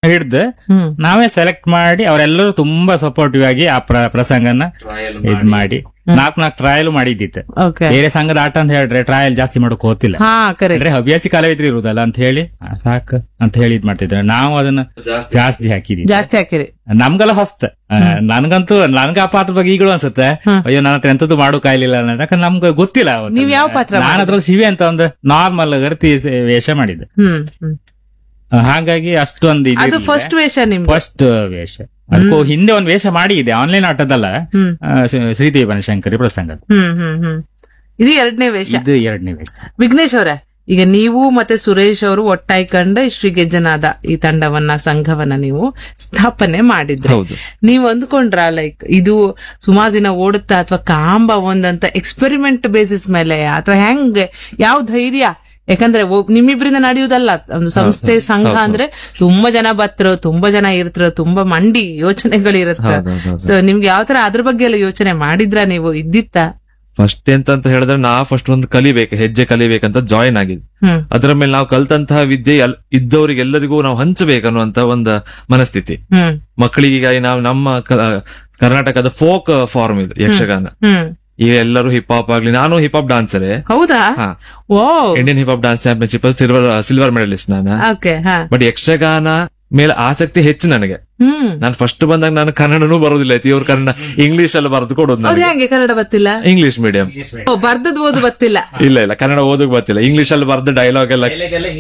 ಹಿಡ್ದು ಹ್ಮ್ ನಾವೇ ಸೆಲೆಕ್ಟ್ ಮಾಡಿ ಅವರೆಲ್ಲರೂ ತುಂಬಾ ಸಪೋರ್ಟಿವ್ ಆಗಿ ಆ ಪ್ರ- ಪ್ರಸಂಗನ ಇದ್ ಮಾಡಿ ನಾಲ್ಕು ನಾಲ್ಕು ಟ್ರಯಲ್ ಮಾಡಿದ್ದಿತ್ತು ಓಕೆ ಬೇರೆ ಸಂಘದ ಆಟ ಅಂತ ಹೇಳಿದ್ರೆ ಟ್ರಯಲ್ ಜಾಸ್ತಿ ಮಾಡೋಕ್ ಹೋಗ್ತಿಲ್ಲ ಹಾ ಕರೆಕ್ಟ್ ಅಂದ್ರೆ ಹವ್ಯಾಸಿ ಕಲಾವಿದ್ರು ಇರುದಲ್ಲ ಅಂತ ಹೇಳಿ ಆ, ಸಾಕು ಅಂತ ಹೇಳಿ ಇದ್ ಮಾಡ್ತಿದ್ರು ನಾವು ಅದನ್ನ ಜಾಸ್ತಿ ಹಾಕಿದ್ವಿ ಜಾಸ್ತಿ ಹಾಕಿರಿ ನಮ್ಗೆಲ್ಲ ಹೊಸ್ತ ಆ, ನನ್ಗಂತೂ ನನ್ಗ ಆ ಪಾತ್ರ ಬಗ್ಗೆ ಈಗಲೂ ಅನ್ಸುತ್ತೆ ಅಯ್ಯೋ ನನ್ನ ಹತ್ರ ಎಂತದ್ದು ಮಾಡೋ ಕಾಯಿಲ್ಲ ಯಾಕಂದ್ರೆ ನಮ್ಗೆ ಗೊತ್ತಿಲ್ಲ ಅವತ್ತು. ನೀವ್ ಯಾವ ಪಾತ್ರ ನಾನು ಅದ್ರಲ್ಲಿ ಶಿವೆ ಅಂತ ಒಂದು ನಾರ್ಮಲ್ ಗರ್ತಿ ವೇಷ ಮಾಡಿದ್ದೆ ಹ್ಮ್ ಹ್ಮ್. ಆ, ಹಾಗಾಗಿ ಅಷ್ಟೊಂದು ಅದು ಫಸ್ಟ್ ವೇಷ ನಿಮ್ದು ಫಸ್ಟ್ ವೇಷ ಅದಕ್ಕೂ ಹಿಂದೆ ಒಂದು ವೇಷ ಮಾಡಿದೆ ಆನ್ಲೈನ್ ಆಟದಲ್ಲ ಹ್ಮ್ ಆ, ಶ್ರೀ- ಶ್ರೀದೇವಿ ಬನಶಂಕರಿ ಪ್ರಸಂಗ ಹ್ಮ್ ಹ್ಮ್ ಹ್ಮ್ ಇದು ಎರಡನೇ ವೇಷ ಇದು ಎರಡನೇ ವೇಷ ವಿಘ್ನೇಶ್ ಅವರೇ ಈಗ ನೀವು ಮತ್ತೆ ಸುರೇಶ್ ಅವರು ಒಟ್ಟಾಯ್ಕೊಂಡ ಶ್ರೀ ಗೆಜ್ಜನಾದ ಈ ತಂಡವನ್ನ ಸಂಘವನ್ನ ನೀವು ಸ್ಥಾಪನೆ ಮಾಡಿದ್ರಿ ಹೌದು ನೀವು ಅಂದ್ಕೊಂಡ್ರ ಲೈಕ್ ಇದು ಸುಮಾರು ದಿನ ಓಡುತ್ತಾ ಅಥವಾ ಕಾಂಬ ಒಂದಂತ ಎಕ್ಸ್ಪೆರಿಮೆಂಟ್ ಬೇಸಿಸ್ ಮೇಲೆ ಅಥವಾ ಹೆಂಗ್ ಯಾವ ಧೈರ್ಯ ಯಾಕಂದ್ರೆ ಒಬ್- ನಿಮ್ಮಿಬ್ರಿಂದ ನಡೆಯುವುದಲ್ಲ ಒಂದು ಸಂಸ್ಥೆ ಸಂಘ ಅಂದ್ರೆ ತುಂಬಾ ಜನ ಬತ್ರು ತುಂಬಾ ಜನ ಇರ್ತಾರ ತುಂಬಾ ಮಂಡಿ ಯೋಚನೆಗಳಿರುತ್ತೆ ಹೌದು, ಹೌದು, ಹೌದು. ಸೊ ನಿಮ್ಗೆ ಯಾವ ತರ ಅದ್ರ ಬಗ್ಗೆ ಎಲ್ಲ ಯೋಚನೆ ಮಾಡಿದ್ರ ನೀವು ಇದ್ದಿತ್ತ ಫಸ್ಟ್ ಎಂತ ಅಂತ ಹೇಳಿದ್ರೆ ನಾ ಫಸ್ಟ್ ಒಂದು ಕಲಿಬೇಕು ಹೆಜ್ಜೆ ಕಲಿಬೇಕಂತ ಜಾಯಿನ್ ಆಗಿದ್ದು ಹ್ಮ್ ಅದರ ಮೇಲೆ ನಾವು ಕಲ್ತಂತಹ ವಿದ್ಯೆ ಎಲ್- ಇದ್ದವರಿಗೆಲ್ಲರಿಗೂ ನಾವು ಹಂಚಬೇಕನ್ನುವಂತ ಒಂದು ಮನಸ್ಥಿತಿ ಹ್ಮ್ ಮಕ್ಕಳಿಗೆ ಈಗ ನಾವು ನಮ್ಮ ಕ- ಕರ್ನಾಟಕದ ಫೋಕ್ ಫಾರ್ಮ್ ಇದು ಯಕ್ಷಗಾನ ಹ್ಮ್ ಈಗ ಎಲ್ಲರೂ ಹಿಪ್ ಹಾಪ್ ಆಗ್ಲಿ ನಾನು ಹಿಪ್ ಹಾಪ್ ಡಾನ್ಸರೇ ಹೌದಾ ಹಾ ಓ Indian hip hop dance championship silver silver medalist ನಾನು ಓಕೆ ಹಾ ಬಟ್ ಯಕ್ಷಗಾನ ಮೇಲೆ ಆಸಕ್ತಿ ಹೆಚ್ಚು ನನಗೆ ಹ್ಮ್ ನಾನು ಫಸ್ಟ್ ಬಂದಾಗ ನಾನು ಕನ್ನಡನೂ ಬರೋದಿಲ್ಲ ಇತ್ತು ಇವ್ರು ಕನ್ನಡ ಇಂಗ್ಲಿಷ್ ಅಲ್ಲಿ ಬರೆದು ಕೊಡೋದು ಅವ್ರು ನನಗೆ ಹೆಂಗೆ ಕನ್ನಡ ಗೊತ್ತಿಲ್ಲ ಇಂಗ್ಲಿಷ್ ಮೀಡಿಯಂ ಓ ಬರ್ದದ್ ಓದು ಗೊತ್ತಿಲ್ಲ ಇಲ್ಲ ಇಲ್ಲ ಕನ್ನಡ ಓದಕ್ ಬರ್ತಿಲ್ಲ ಇಂಗ್ಲಿಷ್ ಅಲ್ಲಿ ಬರೆದು ಡೈಲಾಗ್ ಎಲ್ಲ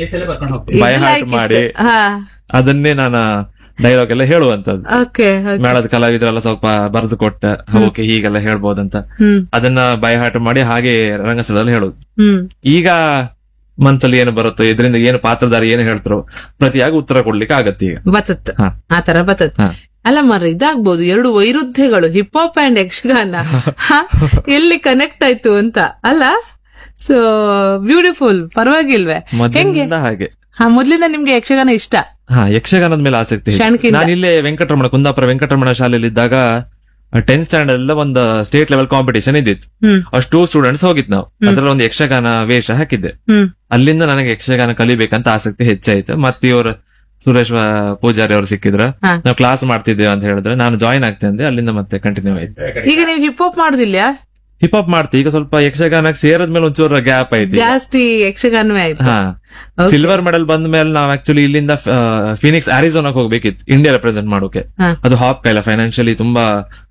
ಬೈ ಇದೆಲ್ಲ ಹಾರ್ಟ್ ಮಾಡಿ ಆಯ್ಕಿತ್ತು. ಹಾ ಅದನ್ನೇ ನಾನು ಡೈಲಾಗ್ ಎಲ್ಲ ಹೇಳುವಂತದ್ದು ಓಕೆ ಮೇಳದ ಕಲಾವಿದರೆಲ್ಲ ಸ್ವಲ್ಪ ಬರೆದು ಕೊಟ್ಟ ಓಕೆ ಹೀಗೆಲ್ಲ ಹೇಳ್ಬೋದಂತ ಹ್ಮ್ ಅದನ್ನ ಬೈ ಹಾರ್ಟ್ ಮಾಡಿ ಹಾಗೆ ರಂಗಸ್ಥಳದಲ್ಲಿ ಹೇಳೋದು ಹ್ಮ್ ಈಗ ಮನ್ಸಲ್ಲಿ ಏನು ಬರುತ್ತೋ ಇದರಿಂದ ಏನು ಪಾತ್ರಧಾರಿ ಏನು ಹೇಳ್ತಾರೋ ಪ್ರತಿಯಾಗಿ ಉತ್ತರ ಕೊಡ್ಲಿಕ್ಕೆ ಆಗತ್ತೆ ಈಗ ಬತತ್ ಹಾ. ಆ ತರ ಬತತ್ ಹಾ. ಅಲ್ಲ ಮರ ಇದಾಗ್ಬೋದು ಎರಡು ವೈರುಧ್ಯಗಳು ಹಿಪ್ ಹಾಪ್ ಅಂಡ್ ಯಕ್ಷಗಾನ ಹಾ, ಎಲ್ಲಿ ಕನೆಕ್ಟ್ ಆಯ್ತು ಅಂತ ಅಲ್ಲ ಸೊ ಬ್ಯೂಟಿಫುಲ್ ಪರವಾಗಿಲ್ವೇ ಹೆಂಗೆ ಮೊದಲಿಂದ ಹಾಗೆ ಹಾ ಮೊದ್ಲಿಂದ ನಿಮ್ಗೆ ಯಕ್ಷಗಾನ ಇಷ್ಟ ಹಾ ಯಕ್ಷಗಾನದ ಮೇಲೆ ಆಸಕ್ತಿ ಹೆಚ್ಚು. ಕ್ಷಣಕ್ಕಿಂತ. ನಾನು ಇಲ್ಲೇ ವೆಂಕಟರಮಣ ಕುಂದಾಪುರ ವೆಂಕಟರಮಣ ಶಾಲೆಯಲ್ಲಿ ಇದ್ದಾಗ ಟೆಂತ್ ಸ್ಟ್ಯಾಂಡರ್ಡ್ ಎಲ್ಲ ಒಂದು ಸ್ಟೇಟ್ ಲೆವೆಲ್ ಕಾಂಪಿಟೇಷನ್ ಇದ್ದಿತ್ತು ಹ್ಮ್ ಅಷ್ಟು ಸ್ಟೂಡೆಂಟ್ಸ್ ಹೋಗಿತ್ತು ನಾವು ಅದ್ರಲ್ಲಿ ಒಂದು ಯಕ್ಷಗಾನ ವೇಷ ಹಾಕಿದ್ದೆ ಹ್ಮ್ ಅಲ್ಲಿಂದ ನನಗೆ ಯಕ್ಷಗಾನ ಕಲಿಬೇಕಂತ ಆಸಕ್ತಿ ಹೆಚ್ಚಾಯ್ತು ಮತ್ತೆ ಇವರು ಸುರೇಶ್ ವ- ಪೂಜಾರಿ ಅವರು ಸಿಕ್ಕಿದ್ರು ಹಾ. ನಾವು ಕ್ಲಾಸ್ ಮಾಡ್ತಿದ್ದೇವೆ ಅಂತ ಹೇಳಿದ್ರೆ ನಾನು ಜಾಯಿನ್ ಆಗ್ತೇನೆ ಅಂದೆ ಅಲ್ಲಿಂದ ಮತ್ತೆ ಕಂಟಿನ್ಯೂ ಆಯ್ತು ಈಗ ನೀವು ಹಿಪ್ ಹಾಪ್ ಮಾಡುದಿಲ್ಲ ಹಿಪ್ ಹಾಪ್ ಮಾಡ್ತಿ ಈಗ ಸ್ವಲ್ಪ ಯಕ್ಷಗಾನಕ್ಕೆ ಸೇರದ್ಮೇಲೆ ಒಂಚೂರು ಗ್ಯಾಪ್ ಐತಿ ಜಾಸ್ತಿ ಯಕ್ಷಗಾನವೇ ಆಯ್ತು ಹಾ Okay. ಸಿಲ್ವರ್ ಮೆಡಲ್ ಬಂದ ಮೇಲೆ ನಾವು ಆಕ್ಚುಲಿ ಇಲ್ಲಿಂದ ಫಿನಿಕ್ಸ್ ಆರಿಜೋನಾಕ್ ಹೋಗ್ಬೇಕಿತ್ತು ಇಂಡಿಯಾ ರೆಪ್ರೆಸೆಂಟ್ ಮಾಡೋಕೆ ಹಾ. ಅದು ಹಾಪ್ ಕೈಲ ಫೈನಾನ್ಷಿಯಲಿ ತುಂಬಾ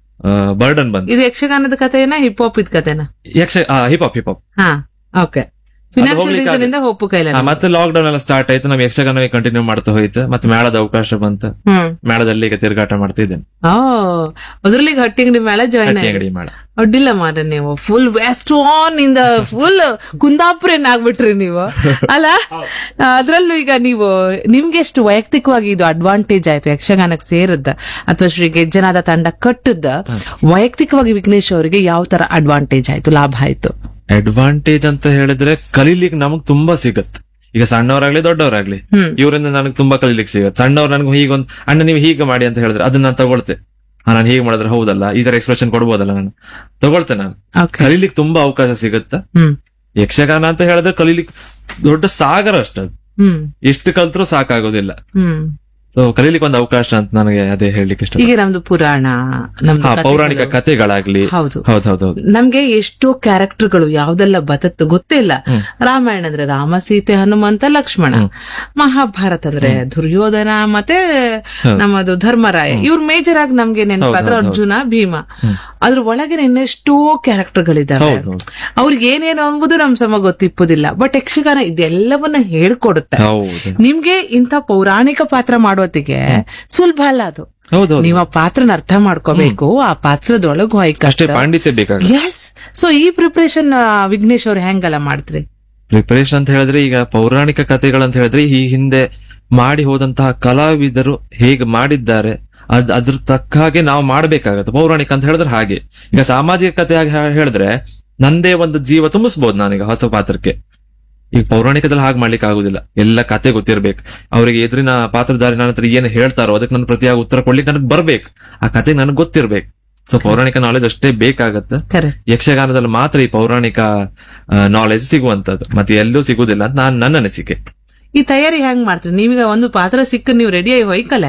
ಬರ್ಡನ್ ಬಂತು ಇದು ಯಕ್ಷಗಾನದ ಕಥೆನಾ ಹಿಪ್ ಹಾಪ್ ಇದ್ ಕಥೆನಾ ಯಕ್ಷ ಹಿಪ್ ಹಾಪ್ ಹಿಪ್ ಹಾಪ್ ಹಾ ಓಕೆ ಫಿನಾನ್ಷಿಯಲ್ ಹೋಗ್ಲಿಕ್ಕೆ ರೀಸನ್ ಇಂದ ಒಪ್ಪು ಕೈಲ ಮತ್ತೆ ಲಾಕ್ ಡೌನ್ ಎಲ್ಲ ಸ್ಟಾರ್ಟ್ ಆಯ್ತು ನಾವು ಯಕ್ಷಗಾನವೇ ಕಂಟಿನ್ಯೂ ಮಾಡ್ತಾ ಹೋಯ್ತು ಮತ್ತೆ ಮೇಳದ ಅವಕಾಶ ಬಂತು ಹ್ಮ್ ಮೇಳದಲ್ಲಿ ಈಗ ತಿರುಗಾಟ ಮಾಡ್ತಿದ್ದೇನೆ ಓ ಅದ್ರಲ್ಲಿ ಹಟ್ಟಿಂಗಡಿ ಮೇಳ ಜಾಯ್ನ್ ಹಟ್ಟಿ ಆಯ್ತು ಅಂಗಡಿ ಮೇಳ ಅಡ್ಡಿಲ್ಲ ಮಾರ ನೀವು ಫುಲ್ ವೆಸ್ಟರ್ನ್ ಇಂದ ಫುಲ್ ಕುಂದಾಪುರನ್ ಆಗ್ಬಿಟ್ರಿ ನೀವು ಅಲ್ಲ ಅದ್ರಲ್ಲೂ ಈಗ ನೀವು ನಿಮ್ಗೆ ಎಷ್ಟು ವೈಯಕ್ತಿಕವಾಗಿ ಇದು ಅಡ್ವಾಂಟೇಜ್ ಆಯ್ತು ಯಕ್ಷಗಾನಕ್ಕೆ ಸೇರದ್ದ ಅಥವಾ ಶ್ರೀ ಗೆಜ್ಜನಾದ ತಂಡ ಕಟ್ಟದ್ದ ವೈಯಕ್ತಿಕವಾಗಿ ವಿಘ್ನೇಶ್ ಅವರಿಗೆ ಯಾವ ತರ ಅಡ್ವಾಂಟೇಜ್ ಆಯ್ತು ಲಾಭ ಆಯ್ತು ಅಡ್ವಾಂಟೇಜ್ ಅಂತ ಹೇಳಿದ್ರೆ ಕಲೀಲಿಕ್ಕೆ ನಮಗ್ ತುಂಬಾ ಸಿಗತ್ತೆ ಈಗ ಸಣ್ಣವರಾಗ್ಲಿ ದೊಡ್ಡವರಾಗ್ಲಿ ಹ್ಮ್. ಇವರಿಂದ ನನಗೆ ತುಂಬಾ ಕಲೀಲಿಕ್ಕೆ ಸಿಗತ್ತೆ ಸಣ್ಣವ್ರು ನನಗೆ ಹೀಗೊಂದು ಅಣ್ಣ ನೀವು ಹೀಗೆ ಮಾಡಿ ಅಂತ ಹೇಳಿದ್ರೆ ಅದನ್ನ ನಾನು ತಗೊಳ್ತೆ ಹಾ ನಾನು ಹೀಗೆ ಮಾಡಿದ್ರೆ ಹೌದಲ್ಲ ಈ ತರ ಎಕ್ಸ್ಪ್ರೆಷನ್ ಕೊಡ್ಬೋದಲ್ಲ ನಾನು ತಗೊಳ್ತೆ ನಾನು ಓಕೆ ಕಲೀಲಿಕ್ಕೆ ತುಂಬಾ ಅವಕಾಶ ಸಿಗತ್ತೆ ಹ್ಮ್ ಯಕ್ಷಗಾನ ಅಂತ ಹೇಳಿದ್ರೆ ಕಲೀಲಿಕ್ಕೆ ದೊಡ್ಡ ಸಾಗರ ಅಷ್ಟದು ಹ್ಮ್ ಎಷ್ಟು ಕಲ್ತ್ರೂ ಸಾಕಾಗೋದಿಲ್ಲ ಹ್ಮ್ ಸೊ ಕಲೀಲಿಕ್ಕೆ ಒಂದು ಅವಕಾಶ ಅಂತ ನನಗೆ ಅದೇ ಹೇಳಲಿಕ್ಕೆ ಇಷ್ಟ ಈಗ ನಮ್ದು ಪುರಾಣ ನಮ್ದು ಹಾ ಕಥೆಗಳು. ಪೌರಾಣಿಕ ಕಥೆಗಳಾಗ್ಲಿ ಹೌದು ಹೌದೌದೌದು ನಮ್ಗೆ ಎಷ್ಟೋ ಕ್ಯಾರೆಕ್ಟರ್ಗಳು ಯಾವ್ದೆಲ್ಲ ಬದತ್ತು ಗೊತ್ತಿಲ್ಲ ರಾಮಾಯಣ ಅಂದ್ರೆ ರಾಮ ಸೀತೆ ಹನುಮಂತ ಲಕ್ಷ್ಮಣ ಮಹಾಭಾರತ ಅಂದ್ರೆ ದುರ್ಯೋಧನ ಮತ್ತೆ ನಮ್ಮದು ಧರ್ಮರಾಯ ಇವ್ರು ಮೇಜರ್ ಆಗಿ ನಮ್ಗೆ ನೆನಪಾದ್ರೆ ಅರ್ಜುನ ಭೀಮ ಅದ್ರ ಒಳಗೆ ಇನ್ನೆಷ್ಟೋ ಕ್ಯಾರೆಕ್ಟರ್ಗಳಿದಾವೆ ಹೌದು. ಅವ್ರಿಗೆ ಏನೇನು ಅಂಬುದು ನಮ್ ಸಮ ಗೊತ್ತಿಪ್ಪುದಿಲ್ಲ ಬಟ್ ಯಕ್ಷಗಾನ ಇದೆಲ್ಲವನ್ನ ಹೇಳ್ಕೊಡುತ್ತೆ ಹೌದು ನಿಮ್ಗೆ ಇಂಥ ಪೌರಾಣಿಕ ಪಾತ್ರ ಮಾಡೋತಿಗೆ ಸುಲಭ ಅಲ್ಲ ಅದು ಹೌದೌದು ನೀವು ಆ ಪಾತ್ರನ ಅರ್ಥ ಮಾಡ್ಕೋಬೇಕು ಆ ಪಾತ್ರದೊಳಗೂ ಅಷ್ಟೇ ಹೋಯ್ಕಷ್ಟೇ ಪಾಂಡಿತ್ಯ ಬೇಕಾಗ ಎಸ್ ಸೊ ಈ ಪ್ರಿಪರೇಷನ್ ವಿಘ್ನೇಶ್ ಅವ್ರು ಹೆಂಗಲ್ಲ ಮಾಡ್ತ್ರಿ ಪ್ರಿಪರೇಷನ್ ಅಂತ ಹೇಳಿದ್ರೆ ಈಗ ಪೌರಾಣಿಕ ಕಥೆಗಳಂತ ಹೇಳಿದ್ರೆ ಈ ಹಿಂದೆ ಮಾಡಿ ಹೋದಂತಹ ಕಲಾವಿದರು ಹೇಗೆ ಮಾಡಿದ್ದಾರೆ ಅದ್ ಅದ್ರ ತಕ್ಕ ಹಾಗೆ ನಾವು ಮಾಡ್ಬೇಕಾಗತ್ತೆ ಪೌರಾಣಿಕ ಅಂತ ಹೇಳಿದ್ರೆ ಹಾಗೆ ಈಗ ಸಾಮಾಜಿಕ ಕಥೆ ಆಗಿ ಹೇ- ಹೇಳಿದ್ರೆ ನಂದೇ ಒಂದು ಜೀವ ತುಂಬಿಸ್ಬೋದು ನಾನೀಗ ಹೊಸ ಪಾತ್ರಕ್ಕೆ ಈಗ ಪೌರಾಣಿಕದಲ್ಲಿ ಹಾಗೆ ಮಾಡ್ಲಿಕ್ಕೆ ಆಗುದಿಲ್ಲ ಎಲ್ಲ ಕತೆ ಗೊತ್ತಿರ್ಬೇಕು ಅವರಿಗೆ ಎದುರಿನ ಪಾತ್ರಧಾರಿ ನನ್ನ ಹತ್ರ ಏನು ಹೇಳ್ತಾರೋ ಅದಕ್ಕೆ ನನ್ನ ಪ್ರತಿಯಾಗಿ ಉತ್ತರ ಕೊಡ್ಲಿಕ್ಕೆ ನನಗೆ ಬರ್ಬೇಕು ಆ ಕತೆ ನನಗೆ ಗೊತ್ತಿರ್ಬೇಕು ಸೊ ಪೌರಾಣಿಕ ನಾಲೆಜ್ ಅಷ್ಟೇ ಬೇಕಾಗತ್ತೆ ಕರೆ ಯಕ್ಷಗಾನದಲ್ಲಿ ಮಾತ್ರ ಈ ಪೌರಾಣಿಕ ನಾಲೆಜ್ ಸಿಗುವಂತದ್ದು ಮತ್ತೆ ಎಲ್ಲೂ ಸಿಗುದಿಲ್ಲ ಅಂತ ನಾನ್ ನನ್ನ ಅನಿಸಿಕೆ ಈ ತಯಾರಿ ಹೆಂಗ್ ಮಾಡ್ತೀರಿ ನೀವೀಗ ಒಂದು ಪಾತ್ರ ಸಿಕ್ಕ ನೀವು ರೆಡಿ ಆಗಿ ಹೋಯ್ಕಲ್ಲ